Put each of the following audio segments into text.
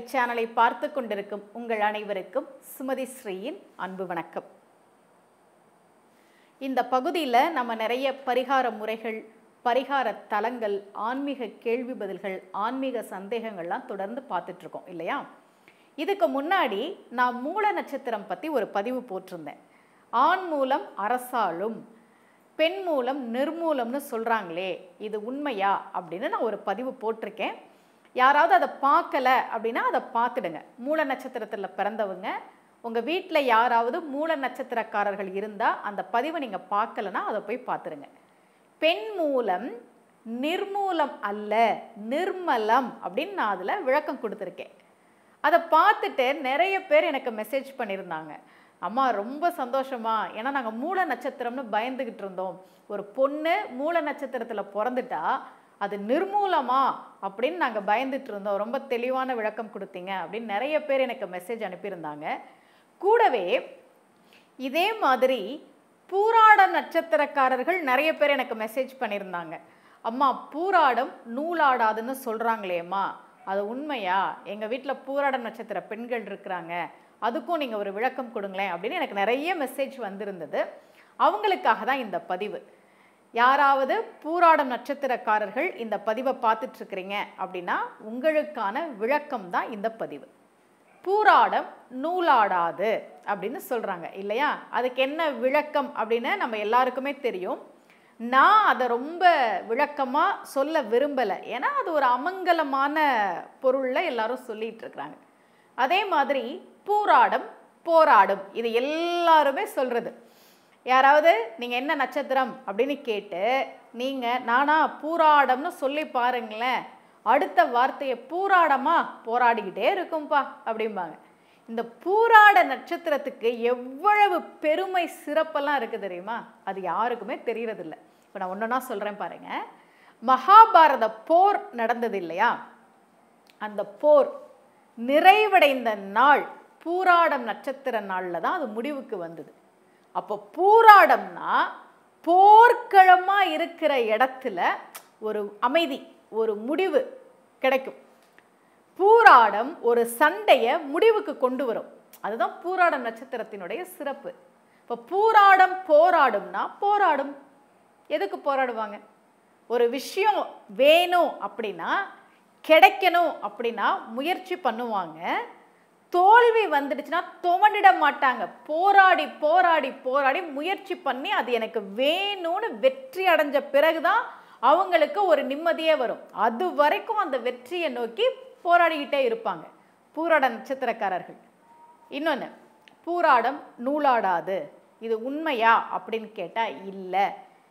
சேனலை பார்த்து கொண்டிருக்கும் உங்கள் அனைவருக்கும் சுமதி ஸ்ரீயின் அன்பு வணக்கம் இந்த பகுதியில் நம்ம நிறைய பரிகார முறைகள் பரிகார தலங்கள் ஆன்மீக கேள்வி பதில்கள் ஆன்மீக சந்தேகங்கள்லாம் தொடர்ந்து பார்த்துட்டு இருக்கோம் இல்லையா இதுக்கு முன்னாடி நான் மூல நட்சத்திரம் பற்றி ஒரு பதிவு போட்டிருந்தேன் ஆண் மூலம் அரசாளும் பெண் மூலம் நிர்மூலம்னு சொல்கிறாங்களே இது உண்மையா அப்படின்னு நான் ஒரு பதிவு போட்டிருக்கேன் யாராவது அதை பார்க்கல அப்படின்னா அதை பார்த்துடுங்க மூல நட்சத்திரத்தில் பிறந்தவங்க உங்கள் வீட்டில் யாராவது மூல நட்சத்திரக்காரர்கள் இருந்தால் அந்த பதிவை நீங்கள் பார்க்கலனா அதை போய் பார்த்துருங்க பெண் மூலம் நிர்மூலம் அல்ல நிர்மலம் அப்படின்னு நான் அதில் விளக்கம் கொடுத்துருக்கேன் அதை பார்த்துட்டு நிறைய பேர் எனக்கு மெசேஜ் பண்ணியிருந்தாங்க அம்மா ரொம்ப சந்தோஷமா ஏன்னா நாங்கள் மூல நட்சத்திரம்னு பயந்துக்கிட்டு இருந்தோம் ஒரு பொண்ணு மூல நட்சத்திரத்தில் பிறந்துட்டா அது நிர்மூலமா அப்படின்னு நாங்கள் பயந்துட்டு இருந்தோம் ரொம்ப தெளிவான விளக்கம் கொடுத்தீங்க அப்படின்னு நிறைய பேர் எனக்கு மெசேஜ் அனுப்பியிருந்தாங்க கூடவே இதே மாதிரி பூராட நட்சத்திரக்காரர்கள் நிறைய பேர் எனக்கு மெசேஜ் பண்ணியிருந்தாங்க அம்மா பூராடம் நூலாடாதுன்னு சொல்கிறாங்களேம்மா அது உண்மையா எங்கள் வீட்டில் பூராடம் நட்சத்திர பெண்கள் இருக்கிறாங்க அதுக்கும் நீங்கள் ஒரு விளக்கம் கொடுங்களேன் அப்படின்னு எனக்கு நிறைய மெசேஜ் வந்திருந்தது அவங்களுக்காக தான் இந்த பதிவு யாராவது பூராடம் நட்சத்திரக்காரர்கள் இந்த பதிவை பார்த்துட்டு இருக்கிறீங்க அப்படின்னா உங்களுக்கான விளக்கம் தான் இந்த பதிவு பூராடம் நூலாடாது அப்படின்னு சொல்கிறாங்க இல்லையா அதுக்கு என்ன விளக்கம் அப்படின்னு நம்ம எல்லாருக்குமே தெரியும் நான் அதை ரொம்ப விளக்கமாக சொல்ல விரும்பலை ஏன்னா அது ஒரு அமங்கலமான பொருளில் எல்லாரும் சொல்லிட்டு இருக்கிறாங்க அதே மாதிரி பூராடம் போராடும் இது எல்லாருமே சொல்கிறது யாராவது நீங்கள் என்ன நட்சத்திரம் அப்படின்னு கேட்டு நீங்கள் நானா பூராடம்னு சொல்லி பாருங்களேன் அடுத்த வார்த்தையை பூராடமா போராடிக்கிட்டே இருக்கும்பா அப்படிம்பாங்க இந்த பூராட நட்சத்திரத்துக்கு எவ்வளவு பெருமை சிறப்பெல்லாம் இருக்குது தெரியுமா அது யாருக்குமே தெரியறதில்ல இப்போ நான் ஒன்றா சொல்கிறேன் பாருங்க மகாபாரத போர் நடந்தது இல்லையா அந்த போர் நிறைவடைந்த நாள் பூராடம் நட்சத்திர நாளில் தான் அது முடிவுக்கு வந்தது அப்போ பூராடம்னா போர்க்களமாக இருக்கிற இடத்துல ஒரு அமைதி ஒரு முடிவு கிடைக்கும் பூராடம் ஒரு சண்டையை முடிவுக்கு கொண்டு வரும் அதுதான் பூராடம் நட்சத்திரத்தினுடைய சிறப்பு இப்போ பூராடம் போராடும்னா போராடும் எதுக்கு போராடுவாங்க ஒரு விஷயம் வேணும் அப்படின்னா கிடைக்கணும் அப்படின்னா முயற்சி பண்ணுவாங்க தோல்வி வந்துடுச்சுன்னா துவண்டிட மாட்டாங்க போராடி போராடி போராடி முயற்சி பண்ணி அது எனக்கு வேணும்னு வெற்றி அடைஞ்ச பிறகுதான் அவங்களுக்கு ஒரு நிம்மதியே வரும் அது வரைக்கும் அந்த வெற்றியை நோக்கி போராடிக்கிட்டே இருப்பாங்க பூராட நட்சத்திரக்காரர்கள் இன்னொன்று பூராடம் நூலாடாது இது உண்மையா அப்படின்னு கேட்டால் இல்லை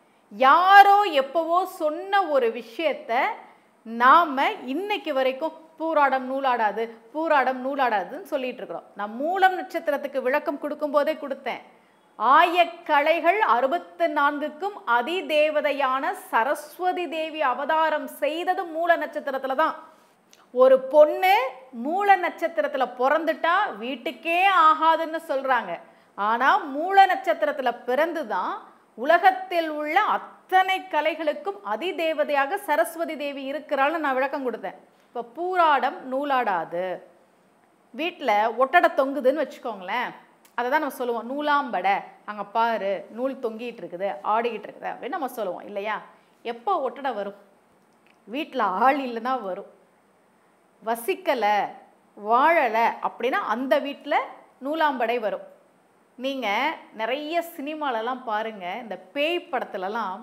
யாரோ எப்போவோ சொன்ன ஒரு விஷயத்த நாம் இன்னைக்கு வரைக்கும் பூராடம் நூலாடாது பூராடம் நூலாடாதுன்னு சொல்லிட்டு இருக்கிறோம் நான் மூலம் நட்சத்திரத்துக்கு விளக்கம் கொடுக்கும்போதே கொடுத்தேன் ஆயக்கலைகள் அறுபத்து நான்குக்கும் அதிதேவதையான சரஸ்வதி தேவி அவதாரம் செய்தது மூல நட்சத்திரத்துல தான் ஒரு பொண்ணு மூல நட்சத்திரத்துல பிறந்துட்டா வீட்டுக்கே ஆகாதுன்னு சொல்றாங்க ஆனா மூல நட்சத்திரத்துல பிறந்து தான் உலகத்தில் உள்ள அத்தனை கலைகளுக்கும் அதிதேவதையாக சரஸ்வதி தேவி இருக்கிறாள்னு நான் விளக்கம் கொடுத்தேன் இப்போ பூராடம் நூலாடாது வீட்டில் ஒட்டடை தொங்குதுன்னு வச்சுக்கோங்களேன் அதை தான் நம்ம சொல்லுவோம் நூலாம்படை அங்கே பாரு நூல் தொங்கிட்டு இருக்குது ஆடிக்கிட்டு இருக்குது அப்படின்னு நம்ம சொல்லுவோம் இல்லையா எப்போ ஒட்டடை வரும் வீட்டில் ஆள் இல்லைன்னா வரும் வசிக்கலை வாழலை அப்படின்னா அந்த வீட்டில் நூலாம்படை வரும் நீங்கள் நிறைய சினிமாலலாம் பாருங்கள் இந்த பேய் படத்துலலாம்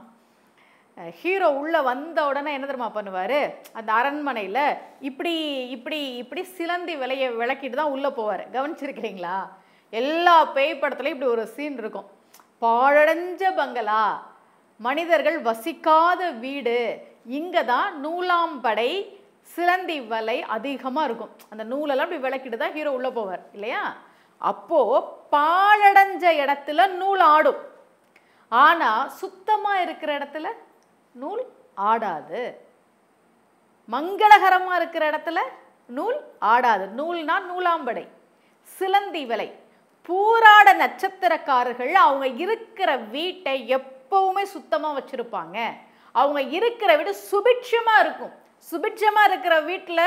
ஹீரோ உள்ளே வந்த உடனே என்ன தெரியுமா பண்ணுவார் அந்த அரண்மனையில் இப்படி இப்படி இப்படி சிலந்தி விலைய விளக்கிட்டு தான் உள்ளே போவார் கவனிச்சிருக்கிறீங்களா எல்லா பேய் படத்துலையும் இப்படி ஒரு சீன் இருக்கும் பாழடைஞ்ச பங்களா மனிதர்கள் வசிக்காத வீடு இங்கே தான் நூலாம்படை சிலந்தி வலை அதிகமாக இருக்கும் அந்த நூலெல்லாம் இப்படி விளக்கிட்டு தான் ஹீரோ உள்ளே போவார் இல்லையா அப்போது பாழடைஞ்ச இடத்துல நூல் ஆடும் ஆனால் சுத்தமாக இருக்கிற இடத்துல நூல் ஆடாது மங்களகரமாக இருக்கிற இடத்துல நூல் ஆடாது நூல்னா நூலாம்படை சிலந்தி விலை பூராட நட்சத்திரக்காரர்கள் அவங்க இருக்கிற வீட்டை எப்பவுமே சுத்தமாக வச்சுருப்பாங்க அவங்க இருக்கிற வீடு சுபிட்சமாக இருக்கும் சுபிட்சமாக இருக்கிற வீட்டில்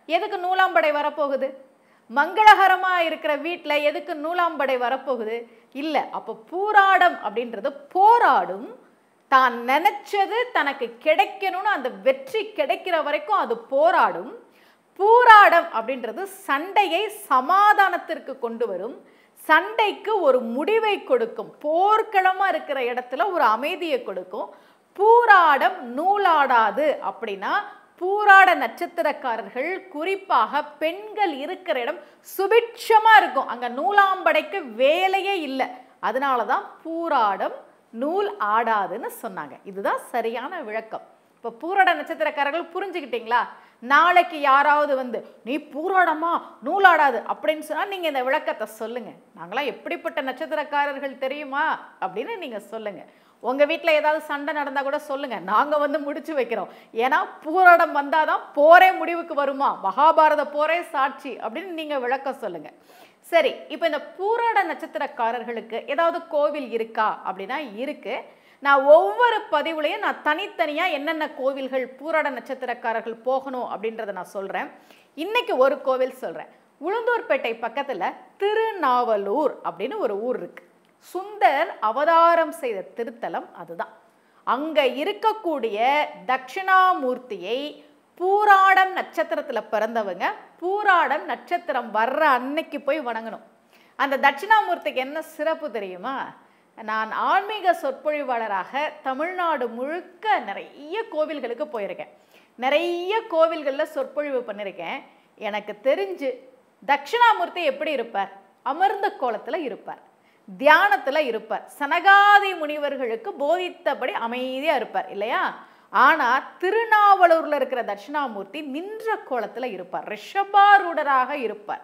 எதுக்கு நூலாம்படை வரப்போகுது மங்களகரமா இருக்கிற வீட்டில் எதுக்கு நூலாம்படை வரப்போகுது இல்லை அப்போ பூராடம் அப்படின்றது போராடும் தான் நினைச்சது தனக்கு கிடைக்கணும்னு அந்த வெற்றி கிடைக்கிற வரைக்கும் அது போராடும் பூராடம் அப்படின்றது சண்டையை சமாதானத்திற்கு கொண்டு வரும் சண்டைக்கு ஒரு முடிவை கொடுக்கும் போர்க்களமா இருக்கிற இடத்துல ஒரு அமைதியை கொடுக்கும் பூராடம் நூலாடாது அப்படின்னா பூராட நட்சத்திரக்காரர்கள் குறிப்பாக பெண்கள் இருக்கிற இடம் சுபிட்சமா இருக்கும் அங்க நூலாம்படைக்கு வேலையே இல்லை அதனால தான் பூராடம் நூல் ஆடாதுன்னு சொன்னாங்க இதுதான் சரியான விளக்கம் இப்போ பூராட நட்சத்திரக்காரர்கள் புரிஞ்சுக்கிட்டீங்களா நாளைக்கு யாராவது வந்து நீ பூராடமா நூலாடாது அப்படின்னு சொன்னால் நீங்கள் இந்த விளக்கத்தை சொல்லுங்க நாங்களாம் எப்படிப்பட்ட நட்சத்திரக்காரர்கள் தெரியுமா அப்படின்னு நீங்கள் சொல்லுங்க உங்க வீட்டில் ஏதாவது சண்டை நடந்தா கூட சொல்லுங்க நாங்க வந்து முடிச்சு வைக்கிறோம் ஏன்னா பூராடம் வந்தாதான் போரே முடிவுக்கு வருமா மகாபாரத போரே சாட்சி அப்படின்னு நீங்க விளக்கம் சொல்லுங்க சரி இப்போ இந்த பூராட நட்சத்திரக்காரர்களுக்கு ஏதாவது கோவில் இருக்கா அப்படின்னா இருக்கு நான் ஒவ்வொரு பதிவுலையும் நான் தனித்தனியாக என்னென்ன கோவில்கள் பூராட நட்சத்திரக்காரர்கள் போகணும் அப்படின்றத நான் சொல்கிறேன் இன்னைக்கு ஒரு கோவில் சொல்கிறேன் உளுந்தூர்பேட்டை பக்கத்தில் திருநாவலூர் அப்படின்னு ஒரு ஊர் இருக்கு சுந்தர் அவதாரம் செய்த திருத்தலம் அதுதான் அங்கே இருக்கக்கூடிய தட்சிணாமூர்த்தியை பூராடம் நட்சத்திரத்தில் பிறந்தவங்க பூராடம் நட்சத்திரம் வர்ற அன்னைக்கு போய் வணங்கணும் அந்த தட்சிணாமூர்த்திக்கு என்ன சிறப்பு தெரியுமா நான் ஆன்மீக சொற்பொழிவாளராக தமிழ்நாடு முழுக்க நிறைய கோவில்களுக்கு போயிருக்கேன் நிறைய கோவில்களில் சொற்பொழிவு பண்ணியிருக்கேன் எனக்கு தெரிஞ்சு தட்சிணாமூர்த்தி எப்படி இருப்பார் அமர்ந்த கோலத்தில் இருப்பார் தியானத்தில் இருப்பார் சனகாதி முனிவர்களுக்கு போதித்தபடி அமைதியாக இருப்பார் இல்லையா ஆனால் திருநாவலூரில் இருக்கிற தட்சிணாமூர்த்தி நின்ற கோலத்தில் இருப்பார் ரிஷபாரூடராக இருப்பார்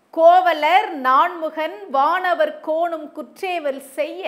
கோவலர் நான்முகன் வானவர் கோணும் குற்றேவல் செய்ய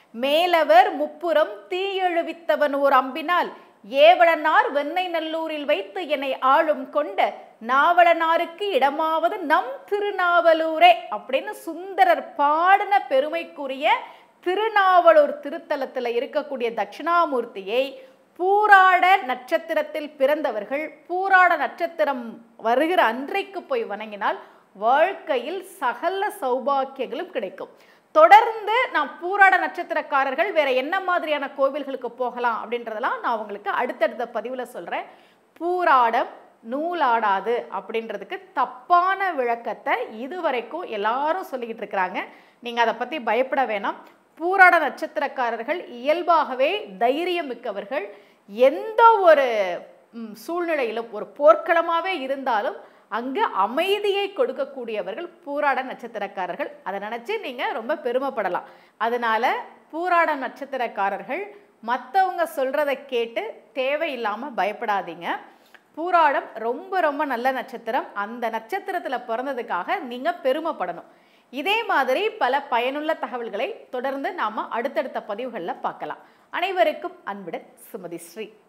மேலவர் முப்புறம் தீயெழுவித்தவன் ஓர் அம்பினால் ஏவலனார் வெண்ணை நல்லூரில் வைத்து என்னை ஆளும் கொண்ட நாவலனாருக்கு இடமாவது நம் திருநாவலூரே அப்படின்னு சுந்தரர் பாடின பெருமைக்குரிய திருநாவலூர் திருத்தலத்தில் இருக்கக்கூடிய தட்சிணாமூர்த்தியை பூராட நட்சத்திரத்தில் பிறந்தவர்கள் பூராட நட்சத்திரம் வருகிற அன்றைக்கு போய் வணங்கினால் வாழ்க்கையில் சகல சௌபாக்கியங்களும் கிடைக்கும் தொடர்ந்து நான் பூராட நட்சத்திரக்காரர்கள் வேற என்ன மாதிரியான கோவில்களுக்கு போகலாம் அப்படின்றதெல்லாம் நான் உங்களுக்கு அடுத்தடுத்த பதிவில் சொல்கிறேன் பூராடம் நூலாடாது அப்படின்றதுக்கு தப்பான விளக்கத்தை இதுவரைக்கும் எல்லாரும் சொல்லிக்கிட்டு இருக்கிறாங்க நீங்கள் அதை பற்றி பயப்பட வேணாம் பூராட நட்சத்திரக்காரர்கள் இயல்பாகவே தைரியம் மிக்கவர்கள் எந்த ஒரு ம், சூழ்நிலையிலும் ஒரு போர்க்களமாகவே இருந்தாலும் அங்கு அமைதியை கொடுக்கக்கூடியவர்கள் பூராட நட்சத்திரக்காரர்கள் அதை நினச்சி நீங்கள் ரொம்ப பெருமைப்படலாம் அதனால பூராட நட்சத்திரக்காரர்கள் மற்றவங்க சொல்கிறத கேட்டு தேவையில்லாமல் பயப்படாதீங்க பூராடம் ரொம்ப ரொம்ப நல்ல நட்சத்திரம் அந்த நட்சத்திரத்தில் பிறந்ததுக்காக நீங்கள் பெருமைப்படணும் இதே மாதிரி பல பயனுள்ள தகவல்களை தொடர்ந்து நாம் அடுத்தடுத்த பதிவுகளில் பார்க்கலாம் அனைவருக்கும் அன்புடன் சுமதி ஸ்ரீ